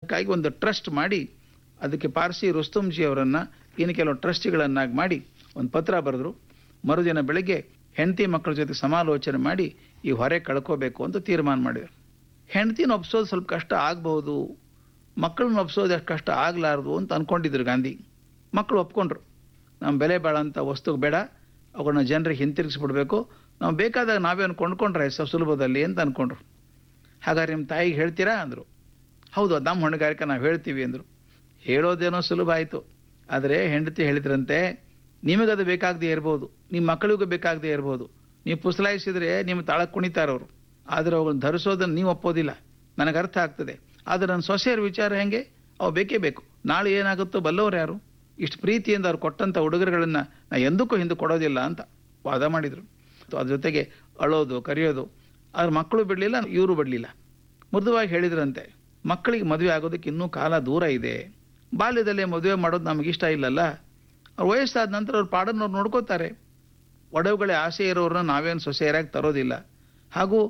ಅದಕ್ಕಾಗಿ ಒಂದು ಟ್ರಸ್ಟ್ ಮಾಡಿ ಅದಕ್ಕೆ ಪಾರ್ಸಿ ರುಸ್ತುಂಜಿ ಅವರನ್ನು ಇನ್ನು ಕೆಲವು ಟ್ರಸ್ಟಿಗಳನ್ನಾಗಿ ಮಾಡಿ ಒಂದು ಪತ್ರ ಬರೆದ್ರು ಮರುದಿನ ಬೆಳಗ್ಗೆ ಹೆಂಡತಿ ಮಕ್ಕಳ ಜೊತೆ ಸಮಾಲೋಚನೆ ಮಾಡಿ ಈ ಹೊರೆ ಕಳ್ಕೋಬೇಕು ಅಂತ ತೀರ್ಮಾನ ಮಾಡಿದರು ಹೆಂಡತಿನ ಒಪ್ಸೋದು ಸ್ವಲ್ಪ ಕಷ್ಟ ಆಗ್ಬೋದು ಮಕ್ಕಳನ್ನ ಒಪ್ಸೋದು ಅಷ್ಟು ಕಷ್ಟ ಆಗಲಾರ್ದು ಅಂತ ಅಂದ್ಕೊಂಡಿದ್ರು ಗಾಂಧಿ ಮಕ್ಕಳು ಒಪ್ಕೊಂಡ್ರು ನಮ್ಮ ಬೆಲೆ ಬಾಳಂಥ ವಸ್ತು ಬೇಡ ಅವುಗಳನ್ನ ಜನರಿಗೆ ಹಿಂತಿರುಗಿಸ್ಬಿಡ್ಬೇಕು ನಾವು ಬೇಕಾದಾಗ ನಾವೇನು ಕೊಂಡ್ಕೊಂಡ್ರೆ ಸ ಸುಲಭದಲ್ಲಿ ಅಂತ ಅಂದ್ಕೊಂಡ್ರು ಹಾಗಾದ್ರೆ ನಿಮ್ಮ ತಾಯಿಗೆ ಹೇಳ್ತೀರಾ ಅಂದರು ಹೌದು ಅದು ನಮ್ಮ ಹೊಣೆಗಾರಿಕೆ ನಾವು ಹೇಳ್ತೀವಿ ಅಂದರು ಹೇಳೋದೇನೋ ಸುಲಭ ಆಯಿತು ಆದರೆ ಹೆಂಡತಿ ಹೇಳಿದ್ರಂತೆ ನಿಮಗದು ಬೇಕಾಗದೇ ಇರ್ಬೋದು ನಿಮ್ಮ ಮಕ್ಕಳಿಗೂ ಬೇಕಾಗದೇ ಇರ್ಬೋದು ನೀವು ಪುಸಲಾಯಿಸಿದ್ರೆ ನಿಮ್ಮ ತಾಳಕ್ಕೆ ಕುಣಿತಾರವರು ಆದರೆ ಅವುಗಳನ್ನ ಧರಿಸೋದನ್ನು ನೀವು ಒಪ್ಪೋದಿಲ್ಲ ನನಗೆ ಅರ್ಥ ಆಗ್ತದೆ ಆದರೆ ನನ್ನ ಸೊಸೆಯರ ವಿಚಾರ ಹೆಂಗೆ ಅವು ಬೇಕೇ ಬೇಕು ನಾಳೆ ಏನಾಗುತ್ತೋ ಬಲ್ಲವ್ರು ಯಾರು ಇಷ್ಟು ಪ್ರೀತಿಯಿಂದ ಅವ್ರು ಕೊಟ್ಟಂಥ ಉಡುಗೊರೆಗಳನ್ನು ನಾ ಎಂದಕ್ಕೂ ಹಿಂದೆ ಕೊಡೋದಿಲ್ಲ ಅಂತ ವಾದ ಮಾಡಿದರು ಅದ್ರ ಜೊತೆಗೆ ಅಳೋದು ಕರೆಯೋದು ಆದ್ರೆ ಮಕ್ಕಳು ಬಿಡಲಿಲ್ಲ ಇವರು ಬಿಡಲಿಲ್ಲ ಮೃದುವಾಗಿ ಹೇಳಿದ್ರಂತೆ ಮಕ್ಕಳಿಗೆ ಮದುವೆ ಆಗೋದಕ್ಕೆ ಇನ್ನೂ ಕಾಲ ದೂರ ಇದೆ ಬಾಲ್ಯದಲ್ಲೇ ಮದುವೆ ಮಾಡೋದು ನಮಗಿಷ್ಟ ಇಲ್ಲಲ್ಲ ಅವ್ರು ವಯಸ್ಸಾದ ನಂತರ ಅವ್ರು ಪಾಡನ್ನವ್ರು ನೋಡ್ಕೋತಾರೆ ಒಡವುಗಳೇ ಆಸೆ ಇರೋರನ್ನ ನಾವೇನು ಸೊಸೆಯರಾಗಿ ತರೋದಿಲ್ಲ ಹಾಗೂ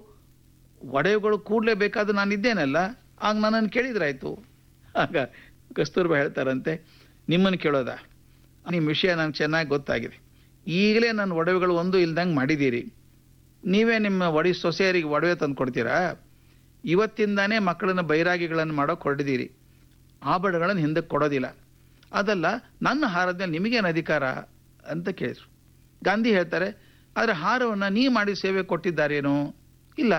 ಒಡವುಗಳು ಕೂಡಲೇ ಬೇಕಾದ್ರೆ ನಾನು ಇದ್ದೇನಲ್ಲ ಆಗ ನನ್ನನ್ನು ಕೇಳಿದ್ರಾಯ್ತು ಆಗ ಕಸ್ತೂರ್ಬಾ ಹೇಳ್ತಾರಂತೆ ನಿಮ್ಮನ್ನು ಕೇಳೋದಾ ನಿಮ್ಮ ವಿಷಯ ನನಗೆ ಚೆನ್ನಾಗಿ ಗೊತ್ತಾಗಿದೆ ಈಗಲೇ ನನ್ನ ಒಡವೆಗಳು ಒಂದು ಇಲ್ದಂಗೆ ಮಾಡಿದ್ದೀರಿ ನೀವೇ ನಿಮ್ಮ ಒಡಿ ಸೊಸೆಯರಿಗೆ ಒಡವೆ ತಂದು ಕೊಡ್ತೀರಾ ಇವತ್ತಿಂದಾನೇ ಮಕ್ಕಳನ್ನ ಬೈರಾಗಿಗಳನ್ನು ಮಾಡೋಕೆ ಹೊರಡಿದ್ದೀರಿ ಆಭರಣಗಳನ್ನು ಹಿಂದಕ್ಕೆ ಕೊಡೋದಿಲ್ಲ ಅದಲ್ಲ ನನ್ನ ಹಾರದ ಮೇಲೆ ನಿಮಗೇನು ಅಧಿಕಾರ ಅಂತ ಕೇಳಿದ್ರು ಗಾಂಧಿ ಹೇಳ್ತಾರೆ ಆದರೆ ಹಾರವನ್ನು ನೀವು ಮಾಡಿ ಸೇವೆ ಕೊಟ್ಟಿದ್ದಾರೇನೋ ಇಲ್ಲ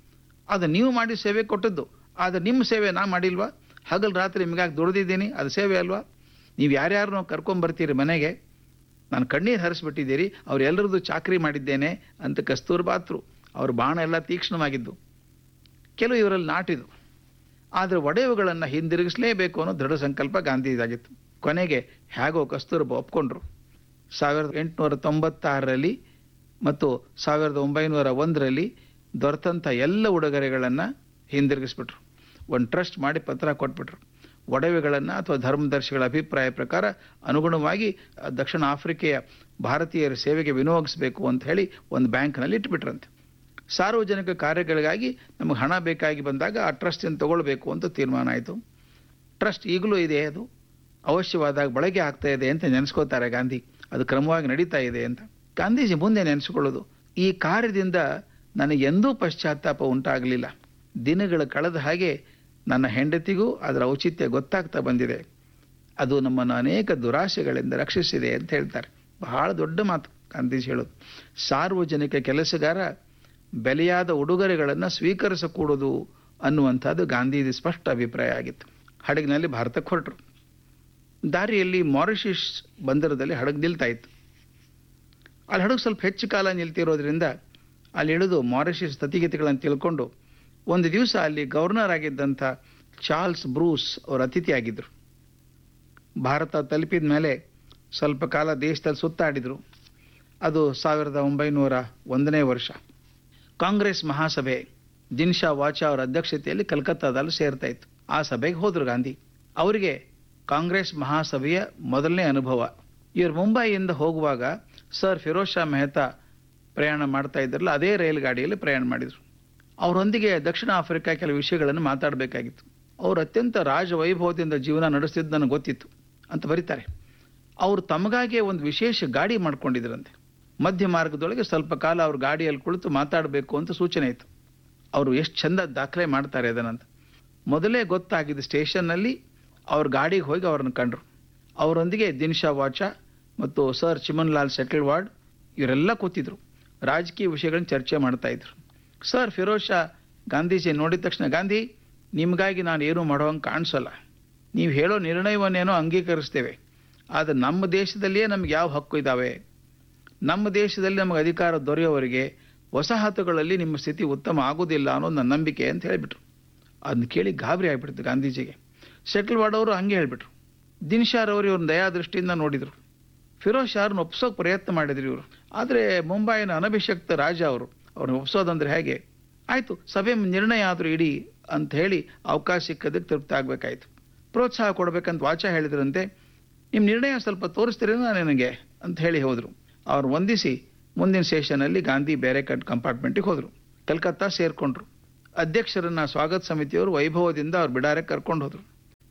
ಅದು ನೀವು ಮಾಡಿ ಸೇವೆ ಕೊಟ್ಟದ್ದು ಆದರೆ ನಿಮ್ಮ ಸೇವೆ ನಾ ಮಾಡಿಲ್ವಾ ಹಗಲು ರಾತ್ರಿ ನಿಮಗಾಗಿ ದುಡ್ದಿದ್ದೀನಿ ಅದು ಸೇವೆ ಅಲ್ವಾ ನೀವು ಯಾರ್ಯಾರನ್ನೋ ಕರ್ಕೊಂಬರ್ತೀರಿ ಮನೆಗೆ ನಾನು ಕಣ್ಣೀರು ಹರಿಸ್ಬಿಟ್ಟಿದ್ದೀರಿ ಅವರೆಲ್ಲರದ್ದು ಚಾಕ್ರಿ ಮಾಡಿದ್ದೇನೆ ಅಂತ ಕಸ್ತೂರ್ಬಾತ್ರು ಅವ್ರ ಬಾಣ ಎಲ್ಲ ತೀಕ್ಷ್ಣವಾಗಿದ್ದು ಕೆಲವು ಇವರಲ್ಲಿ ನಾಟಿದು ಆದರೆ ಒಡೆಯುಗಳನ್ನು ಹಿಂದಿರುಗಿಸಲೇಬೇಕು ಅನ್ನೋ ದೃಢ ಸಂಕಲ್ಪ ಗಾಂಧಿದಾಗಿತ್ತು ಕೊನೆಗೆ ಹೇಗೋ ಕಸ್ತೂರ್ಬಾ ಒಪ್ಕೊಂಡ್ರು ಸಾವಿರದ ಎಂಟುನೂರ ತೊಂಬತ್ತಾರರಲ್ಲಿ ಮತ್ತು ಸಾವಿರದ ಒಂಬೈನೂರ ಒಂದರಲ್ಲಿ ದೊರೆತಂಥ ಎಲ್ಲ ಉಡುಗೊರೆಗಳನ್ನು ಹಿಂದಿರುಗಿಸ್ಬಿಟ್ರು ಒಂದು ಟ್ರಸ್ಟ್ ಮಾಡಿ ಪತ್ರ ಕೊಟ್ಬಿಟ್ರು ಒಡವೆಗಳನ್ನು ಅಥವಾ ಧರ್ಮದರ್ಶಿಗಳ ಅಭಿಪ್ರಾಯ ಪ್ರಕಾರ ಅನುಗುಣವಾಗಿ ದಕ್ಷಿಣ ಆಫ್ರಿಕೆಯ ಭಾರತೀಯರ ಸೇವೆಗೆ ವಿನಿಯೋಗಿಸಬೇಕು ಅಂತ ಹೇಳಿ ಒಂದು ಬ್ಯಾಂಕ್ನಲ್ಲಿ ಇಟ್ಬಿಟ್ರಂತೆ ಸಾರ್ವಜನಿಕ ಕಾರ್ಯಗಳಿಗಾಗಿ ನಮಗೆ ಹಣ ಬೇಕಾಗಿ ಬಂದಾಗ ಆ ಟ್ರಸ್ಟಿಂದ ತಗೊಳ್ಬೇಕು ಅಂತ ತೀರ್ಮಾನ ಆಯಿತು ಟ್ರಸ್ಟ್ ಈಗಲೂ ಇದೆ ಅದು ಅವಶ್ಯವಾದಾಗ ಬಳಕೆ ಆಗ್ತಾ ಇದೆ ಅಂತ ನೆನೆಸ್ಕೋತಾರೆ ಗಾಂಧಿ ಅದು ಕ್ರಮವಾಗಿ ನಡೀತಾ ಇದೆ ಅಂತ ಗಾಂಧೀಜಿ ಮುಂದೆ ನೆನೆಸ್ಕೊಳ್ಳೋದು ಈ ಕಾರ್ಯದಿಂದ ನನಗೆ ಎಂದೂ ಪಶ್ಚಾತ್ತಾಪ ಉಂಟಾಗಲಿಲ್ಲ ದಿನಗಳು ಕಳೆದ ಹಾಗೆ ನನ್ನ ಹೆಂಡತಿಗೂ ಅದರ ಔಚಿತ್ಯ ಗೊತ್ತಾಗ್ತಾ ಬಂದಿದೆ ಅದು ನಮ್ಮನ್ನು ಅನೇಕ ದುರಾಶೆಗಳಿಂದ ರಕ್ಷಿಸಿದೆ ಅಂತ ಹೇಳ್ತಾರೆ ಬಹಳ ದೊಡ್ಡ ಮಾತು ಗಾಂಧೀಜಿ ಹೇಳೋದು ಸಾರ್ವಜನಿಕ ಕೆಲಸಗಾರ ಬೆಲೆಯಾದ ಉಡುಗೊರೆಗಳನ್ನು ಸ್ವೀಕರಿಸಕೂಡದು ಅನ್ನುವಂಥದ್ದು ಗಾಂಧೀಜಿ ಸ್ಪಷ್ಟ ಅಭಿಪ್ರಾಯ ಆಗಿತ್ತು ಹಡಗಿನಲ್ಲಿ ಭಾರತಕ್ಕೆ ಹೊರಟರು ದಾರಿಯಲ್ಲಿ ಮಾರಿಷಿಯಸ್ ಬಂದರದಲ್ಲಿ ಹಡಗು ನಿಲ್ತಾ ಇತ್ತು ಅಲ್ಲಿ ಹಡಗು ಸ್ವಲ್ಪ ಹೆಚ್ಚು ಕಾಲ ನಿಲ್ತಿರೋದ್ರಿಂದ ಅಲ್ಲಿ ಇಳಿದು ಮಾರಿಷಿಯಸ್ ಸ್ಥಿತಿಗತಿಗಳನ್ನು ತಿಳ್ಕೊಂಡು ಒಂದು ದಿವಸ ಅಲ್ಲಿ ಗವರ್ನರ್ ಆಗಿದ್ದಂಥ ಚಾರ್ಲ್ಸ್ ಬ್ರೂಸ್ ಅವರ ಅತಿಥಿಯಾಗಿದ್ದರು ಭಾರತ ತಲುಪಿದ ಮೇಲೆ ಸ್ವಲ್ಪ ಕಾಲ ದೇಶದಲ್ಲಿ ಸುತ್ತಾಡಿದರು ಅದು ಸಾವಿರದ ಒಂಬೈನೂರ ಒಂದನೇ ವರ್ಷ ಕಾಂಗ್ರೆಸ್ ಮಹಾಸಭೆ ದಿನ್ಶಾ ವಾಚಾ ಅವರ ಅಧ್ಯಕ್ಷತೆಯಲ್ಲಿ ಕಲ್ಕತ್ತಾದಲ್ಲಿ ಸೇರ್ತಾ ಇತ್ತು ಆ ಸಭೆಗೆ ಹೋದರು ಗಾಂಧಿ ಅವರಿಗೆ ಕಾಂಗ್ರೆಸ್ ಮಹಾಸಭೆಯ ಮೊದಲನೇ ಅನುಭವ ಇವರು ಮುಂಬೈಯಿಂದ ಹೋಗುವಾಗ ಸರ್ ಫಿರೋಜ್ ಶಾ ಮೆಹ್ತಾ ಪ್ರಯಾಣ ಮಾಡ್ತಾ ಇದ್ರಲ್ಲ ಅದೇ ರೈಲು ಗಾಡಿಯಲ್ಲಿ ಪ್ರಯಾಣ ಮಾಡಿದರು ಅವರೊಂದಿಗೆ ದಕ್ಷಿಣ ಆಫ್ರಿಕಾ ಕೆಲವು ವಿಷಯಗಳನ್ನು ಮಾತಾಡಬೇಕಾಗಿತ್ತು ಅವರು ಅತ್ಯಂತ ರಾಜವೈಭವದಿಂದ ಜೀವನ ನಡೆಸ್ತಿದ್ದು ನನಗೆ ಗೊತ್ತಿತ್ತು ಅಂತ ಬರೀತಾರೆ ಅವರು ತಮಗಾಗೆ ಒಂದು ವಿಶೇಷ ಗಾಡಿ ಮಾಡ್ಕೊಂಡಿದ್ರಂತೆ ಮಧ್ಯ ಮಾರ್ಗದೊಳಗೆ ಸ್ವಲ್ಪ ಕಾಲ ಅವ್ರ ಗಾಡಿಯಲ್ಲಿ ಕುಳಿತು ಮಾತಾಡಬೇಕು ಅಂತ ಸೂಚನೆ ಇತ್ತು ಅವರು ಎಷ್ಟು ಚಂದ ದಾಖಲೆ ಮಾಡ್ತಾರೆ ಅದನ್ನಂತ ಮೊದಲೇ ಗೊತ್ತಾಗಿದ್ದ ಸ್ಟೇಷನ್ನಲ್ಲಿ ಅವ್ರ ಗಾಡಿಗೆ ಹೋಗಿ ಅವ್ರನ್ನ ಕಂಡ್ರು ಅವರೊಂದಿಗೆ ದಿನ್ಶಾ ವಾಚಾ ಮತ್ತು ಸರ್ ಚಿಮನ್ ಲಾಲ್ ಸೆಟಲ್ವಾರ್ಡ್ ಇವರೆಲ್ಲ ಕೂತಿದ್ರು ರಾಜಕೀಯ ವಿಷಯಗಳನ್ನ ಚರ್ಚೆ ಮಾಡ್ತಾ ಇದ್ರು ಸರ್ ಫಿರೋಜ್ ಶಾ ಗಾಂಧೀಜಿ ನೋಡಿದ ತಕ್ಷಣ ಗಾಂಧಿ ನಿಮಗಾಗಿ ನಾನು ಏನೂ ಮಾಡೋಂಗೆ ಕಾಣಿಸೋಲ್ಲ ನೀವು ಹೇಳೋ ನಿರ್ಣಯವನ್ನೇನೋ ಅಂಗೀಕರಿಸ್ತೇವೆ ಆದರೆ ನಮ್ಮ ದೇಶದಲ್ಲಿಯೇ ನಮ್ಗೆ ಯಾವ ಹಕ್ಕು ಇದ್ದಾವೆ ನಮ್ಮ ದೇಶದಲ್ಲಿ ನಮಗೆ ಅಧಿಕಾರ ದೊರೆಯೋವರೆಗೆ ವಸಾಹತುಗಳಲ್ಲಿ ನಿಮ್ಮ ಸ್ಥಿತಿ ಉತ್ತಮ ಆಗೋದಿಲ್ಲ ಅನ್ನೋದು ನನ್ನ ನಂಬಿಕೆ ಅಂತ ಹೇಳಿಬಿಟ್ರು ಅದನ್ನ ಕೇಳಿ ಗಾಬರಿ ಆಗಿಬಿಡ್ತು ಗಾಂಧೀಜಿಗೆ ಸೆಟಲ್ವಾಡ್ ಅವರು ಹಂಗೆ ಹೇಳಿಬಿಟ್ರು ದಿನ್ಶಾರ್ ಅವರು ಇವ್ರನ್ನ ದಯಾದೃಷ್ಟಿಯಿಂದ ನೋಡಿದರು ಫಿರೋಜ್ ಶಾರ್ನ ಒಪ್ಸೋಕೆ ಪ್ರಯತ್ನ ಮಾಡಿದ್ರು ಇವರು ಆದರೆ ಮುಂಬೈನ ಅನಭಿಷಕ್ತ ರಾಜ ಅವರು ಅವ್ರನ್ನ ಒಪ್ಸೋದಂದ್ರೆ ಹೇಗೆ ಆಯಿತು ಸಭೆ ನಿರ್ಣಯ ಆದರೂ ಇಡಿ ಅಂತ ಹೇಳಿ ಅವಕಾಶ ಸಿಕ್ಕದಕ್ಕೆ ತೃಪ್ತಿ ಆಗಬೇಕಾಯ್ತು ಪ್ರೋತ್ಸಾಹ ಕೊಡಬೇಕಂತ ವಾಚ ಹೇಳಿದ್ರಂತೆ ನಿಮ್ಮ ನಿರ್ಣಯ ಸ್ವಲ್ಪ ತೋರಿಸ್ತೀರೇನೋ ನನಗೆ ಅಂತ ಹೇಳಿ ಹೋದರು ಅವ್ರು ವಂದಿಸಿ ಮುಂದಿನ ಸೆಷನಲ್ಲಿ ಗಾಂಧಿ ಬೇರೆ ಕಟ್ ಕಂಪಾರ್ಟ್ಮೆಂಟಿಗೆ ಹೋದರು ಕಲ್ಕತ್ತಾ ಸೇರ್ಕೊಂಡ್ರು ಅಧ್ಯಕ್ಷರನ್ನ ಸ್ವಾಗತ ಸಮಿತಿಯವರು ವೈಭವದಿಂದ ಅವ್ರು ಬಿಡಾರೆ ಕರ್ಕೊಂಡು ಹೋದರು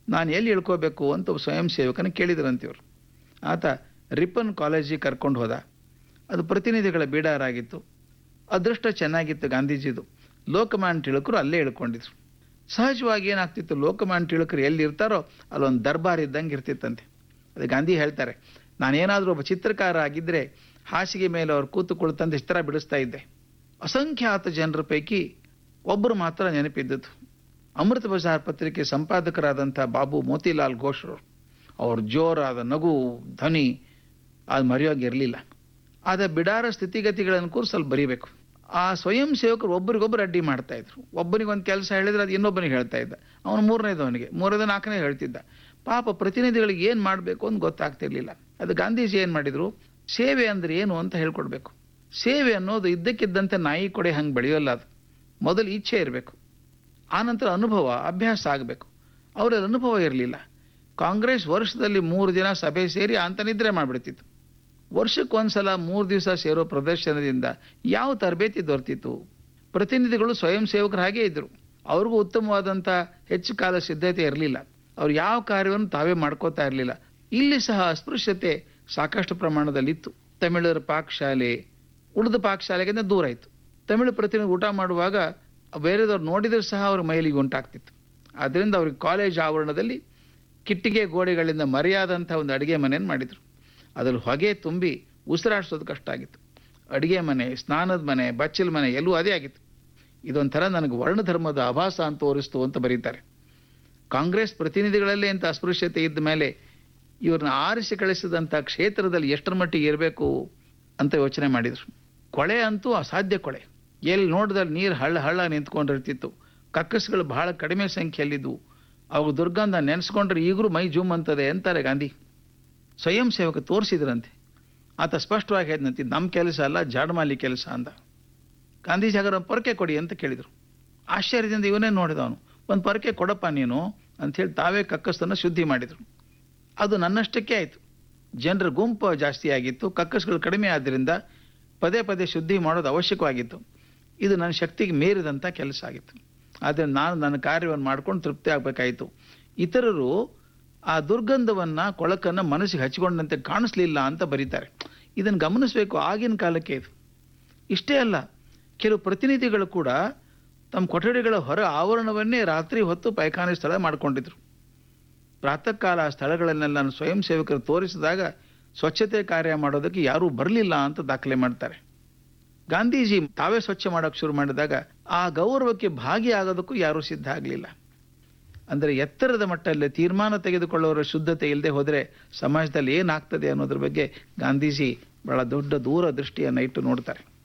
ನಾನು ಎಲ್ಲಿ ಇಳ್ಕೋಬೇಕು ಅಂತ ಒಬ್ಬ ಸ್ವಯಂ ಸೇವಕನ ಕೇಳಿದ್ರಂತಿವ್ರು ಆತ ರಿಪ್ಪನ್ ಕಾಲೇಜಿಗೆ ಕರ್ಕೊಂಡು ಹೋದ ಅದು ಪ್ರತಿನಿಧಿಗಳ ಬೀಡಾರಾಗಿತ್ತು ಅದೃಷ್ಟ ಚೆನ್ನಾಗಿತ್ತು ಗಾಂಧೀಜಿದು ಲೋಕಮಾನ್ಯ ತಿಳಕರು ಅಲ್ಲೇ ಇಳ್ಕೊಂಡಿದ್ರು ಸಹಜವಾಗಿ ಏನಾಗ್ತಿತ್ತು ಲೋಕಮಾನ್ಯ ತಿಳಕರು ಎಲ್ಲಿ ಇರ್ತಾರೋ ಅಲ್ಲೊಂದು ದರ್ಬಾರ್ ಇದ್ದಂಗೆ ಇರ್ತಿತ್ತಂತೆ ಅದು ಗಾಂಧಿ ಹೇಳ್ತಾರೆ ನಾನೇನಾದರೂ ಒಬ್ಬ ಚಿತ್ರಕಾರ ಆಗಿದ್ದರೆ ಹಾಸಿಗೆ ಮೇಲೆ ಅವ್ರು ಕೂತು ಕುಳಿತಂದು ಚಿತ್ರ ಬಿಡಿಸ್ತಾ ಇದ್ದೆ ಅಸಂಖ್ಯಾತ ಜನರ ಪೈಕಿ ಒಬ್ಬರು ಮಾತ್ರ ನೆನಪಿದ್ದದ್ದು ಅಮೃತ ಬಜಾರ್ ಪತ್ರಿಕೆ ಸಂಪಾದಕರಾದಂಥ ಬಾಬು ಮೋತಿಲಾಲ್ ಘೋಷ್ರು ಅವ್ರ ಜೋರಾದ ನಗು ಧ್ವನಿ ಅದು ಮರೆಯೋಗಿರಲಿಲ್ಲ ಆದ ಬಿಡಾರ ಸ್ಥಿತಿಗತಿಗಳನ್ನು ಕೂಡ ಸ್ವಲ್ಪ ಬರೀಬೇಕು ಆ ಸ್ವಯಂ ಸೇವಕರು ಒಬ್ಬರಿಗೊಬ್ಬರು ಅಡ್ಡಿ ಮಾಡ್ತಾ ಇದ್ರು ಒಬ್ಬನಿಗೆ ಒಂದು ಕೆಲಸ ಹೇಳಿದ್ರೆ ಅದು ಇನ್ನೊಬ್ಬನಿಗೆ ಹೇಳ್ತಾ ಇದ್ದ ಅವನು ಮೂರನೇದವನಿಗೆ ಮೂರನೇದು ನಾಲ್ಕನೇ ಹೇಳ್ತಿದ್ದ ಪಾಪ ಪ್ರತಿನಿಧಿಗಳಿಗೆ ಏನು ಮಾಡಬೇಕು ಅಂತ ಗೊತ್ತಾಗ್ತಿರ್ಲಿಲ್ಲ ಅದು ಗಾಂಧೀಜಿ ಏನು ಮಾಡಿದ್ರು ಸೇವೆ ಅಂದ್ರೆ ಏನು ಅಂತ ಹೇಳ್ಕೊಡ್ಬೇಕು ಸೇವೆ ಅನ್ನೋದು ಇದ್ದಕ್ಕಿದ್ದಂತೆ ನಾಯಿ ಕೊಡೆ ಹಂಗೆ ಬೆಳೆಯೋಲ್ಲ ಅದು ಮೊದಲು ಇಚ್ಛೆ ಇರಬೇಕು ಆನಂತರ ಅನುಭವ ಅಭ್ಯಾಸ ಆಗಬೇಕು ಅವರಲ್ಲಿ ಅನುಭವ ಇರಲಿಲ್ಲ ಕಾಂಗ್ರೆಸ್ ವರ್ಷದಲ್ಲಿ ಮೂರು ದಿನ ಸಭೆ ಸೇರಿ ಅಂತ ನಿದ್ರೆ ಮಾಡಿಬಿಡ್ತಿತ್ತು ವರ್ಷಕ್ಕೊಂದ್ಸಲ ಮೂರು ದಿವಸ ಸೇರೋ ಪ್ರದರ್ಶನದಿಂದ ಯಾವ ತರಬೇತಿ ದೊರೆತಿತ್ತು ಪ್ರತಿನಿಧಿಗಳು ಸ್ವಯಂ ಸೇವಕರು ಹಾಗೇ ಇದ್ದರು ಅವ್ರಿಗೂ ಉತ್ತಮವಾದಂಥ ಹೆಚ್ಚು ಕಾಲ ಸಿದ್ಧತೆ ಇರಲಿಲ್ಲ ಅವ್ರು ಯಾವ ಕಾರ್ಯವನ್ನು ತಾವೇ ಮಾಡ್ಕೋತಾ ಇರಲಿಲ್ಲ ಇಲ್ಲಿ ಸಹ ಅಸ್ಪೃಶ್ಯತೆ ಸಾಕಷ್ಟು ಪ್ರಮಾಣದಲ್ಲಿತ್ತು ತಮಿಳರ ಪಾಕಶಾಲೆ ಉಳಿದ ಪಾಕಶಾಲೆಗಿಂತ ದೂರ ಇತ್ತು ತಮಿಳು ಪ್ರತಿನಿಧಿ ಊಟ ಮಾಡುವಾಗ ಬೇರೆದವ್ರು ನೋಡಿದರೂ ಸಹ ಅವ್ರ ಮೈಲಿಗೆ ಉಂಟಾಗ್ತಿತ್ತು ಆದ್ದರಿಂದ ಅವ್ರಿಗೆ ಕಾಲೇಜ್ ಆವರಣದಲ್ಲಿ ಕಿಟ್ಟಿಗೆ ಗೋಡೆಗಳಿಂದ ಮರೆಯಾದಂಥ ಒಂದು ಅಡುಗೆ ಮನೆಯನ್ನು ಮಾಡಿದರು ಅದರಲ್ಲಿ ಹೊಗೆ ತುಂಬಿ ಉಸಿರಾಡಿಸೋದು ಕಷ್ಟ ಆಗಿತ್ತು ಅಡುಗೆ ಮನೆ ಸ್ನಾನದ ಮನೆ ಬಚ್ಚಲ ಮನೆ ಎಲ್ಲೂ ಅದೇ ಆಗಿತ್ತು ಇದೊಂಥರ ನನಗೆ ವರ್ಣಧರ್ಮದ ಆಭಾಸ ಅಂತ ತೋರಿಸ್ತು ಅಂತ ಬರೀತಾರೆ ಕಾಂಗ್ರೆಸ್ ಪ್ರತಿನಿಧಿಗಳಲ್ಲೇ ಅಂತ ಅಸ್ಪೃಶ್ಯತೆ ಇದ್ದ ಮೇಲೆ ಇವ್ರನ್ನ ಆರಿಸಿ ಕಳಿಸಿದಂಥ ಕ್ಷೇತ್ರದಲ್ಲಿ ಎಷ್ಟರ ಮಟ್ಟಿಗೆ ಇರಬೇಕು ಅಂತ ಯೋಚನೆ ಮಾಡಿದರು ಕೊಳೆ ಅಂತೂ ಅಸಾಧ್ಯ ಕೊಳೆ ಎಲ್ಲಿ ನೋಡಿದಲ್ಲಿ ನೀರು ಹಳ್ಳ ಹಳ್ಳ ನಿಂತ್ಕೊಂಡಿರ್ತಿತ್ತು ಕಕ್ಕಸ್ಗಳು ಬಹಳ ಕಡಿಮೆ ಸಂಖ್ಯೆಯಲ್ಲಿದ್ದವು ಅವು ದುರ್ಗಂಧ ನೆನೆಸ್ಕೊಂಡ್ರೆ ಈಗಲೂ ಮೈ ಜುಮ್ ಅಂತದೆ ಅಂತಾರೆ ಗಾಂಧಿ ಸ್ವಯಂ ಸೇವಕ ತೋರಿಸಿದ್ರಂತೆ ಆತ ಸ್ಪಷ್ಟವಾಗಿ ಹೇಳಿದಂತೆ ನಮ್ಮ ಕೆಲಸ ಅಲ್ಲ ಜಾಡ್ಮಾಲಿ ಕೆಲಸ ಅಂದ ಗಾಂಧೀಜಿ ಹಾಗಾದ್ರೆ ಒಂದು ಪೊರಕೆ ಕೊಡಿ ಅಂತ ಕೇಳಿದರು ಆಶ್ಚರ್ಯದಿಂದ ಇವನೇ ನೋಡಿದವನು ಒಂದು ಪೊರಕೆ ಕೊಡಪ್ಪ ನೀನು ಅಂಥೇಳಿ ತಾವೇ ಕಕ್ಕಸ್ತನ್ನು ಶುದ್ಧಿ ಮಾಡಿದರು ಅದು ನನ್ನಷ್ಟಕ್ಕೆ ಆಯಿತು ಜನರ ಗುಂಪು ಜಾಸ್ತಿ ಆಗಿತ್ತು ಕಕ್ಕಸ್ಗಳು ಕಡಿಮೆ ಆದ್ದರಿಂದ ಪದೇ ಪದೇ ಶುದ್ಧಿ ಮಾಡೋದು ಅವಶ್ಯಕವಾಗಿತ್ತು ಇದು ನನ್ನ ಶಕ್ತಿಗೆ ಮೀರಿದಂಥ ಕೆಲಸ ಆಗಿತ್ತು ಆದರೆ ನಾನು ನನ್ನ ಕಾರ್ಯವನ್ನು ಮಾಡ್ಕೊಂಡು ತೃಪ್ತಿ ಆಗಬೇಕಾಯಿತು ಇತರರು ಆ ದುರ್ಗಂಧವನ್ನು ಕೊಳಕನ್ನು ಮನಸ್ಸಿಗೆ ಹಚ್ಚಿಕೊಂಡಂತೆ ಕಾಣಿಸ್ಲಿಲ್ಲ ಅಂತ ಬರೀತಾರೆ ಇದನ್ನು ಗಮನಿಸಬೇಕು ಆಗಿನ ಕಾಲಕ್ಕೆ ಇದು ಇಷ್ಟೇ ಅಲ್ಲ ಕೆಲವು ಪ್ರತಿನಿಧಿಗಳು ಕೂಡ ತಮ್ಮ ಕೊಠಡಿಗಳ ಹೊರ ಆವರಣವನ್ನೇ ರಾತ್ರಿ ಹೊತ್ತು ಪೈಖಾನೆ ಸ್ಥಳ ಮಾಡಿಕೊಂಡಿದ್ರು ಪ್ರಾತಃ ಕಾಲ ಆ ಸ್ಥಳಗಳನ್ನೆಲ್ಲ ನಾನು ಸ್ವಯಂ ಸೇವಕರು ತೋರಿಸಿದಾಗ ಸ್ವಚ್ಛತೆ ಕಾರ್ಯ ಮಾಡೋದಕ್ಕೆ ಯಾರೂ ಬರಲಿಲ್ಲ ಅಂತ ದಾಖಲೆ ಮಾಡ್ತಾರೆ ಗಾಂಧೀಜಿ ತಾವೇ ಸ್ವಚ್ಛ ಮಾಡೋಕ್ಕೆ ಶುರು ಮಾಡಿದಾಗ ಆ ಗೌರವಕ್ಕೆ ಭಾಗಿಯಾಗೋದಕ್ಕೂ ಯಾರೂ ಸಿದ್ಧ ಆಗಲಿಲ್ಲ ಅಂದರೆ ಎತ್ತರದ ಮಟ್ಟದಲ್ಲಿ ತೀರ್ಮಾನ ತೆಗೆದುಕೊಳ್ಳುವವರ ಶುದ್ಧತೆ ಇಲ್ಲದೆ ಹೋದರೆ ಸಮಾಜದಲ್ಲಿ ಏನಾಗ್ತದೆ ಅನ್ನೋದ್ರ ಬಗ್ಗೆ ಗಾಂಧೀಜಿ ಬಹಳ ದೊಡ್ಡ ದೂರ ದೃಷ್ಟಿಯನ್ನು ಇಟ್ಟು ನೋಡ್ತಾರೆ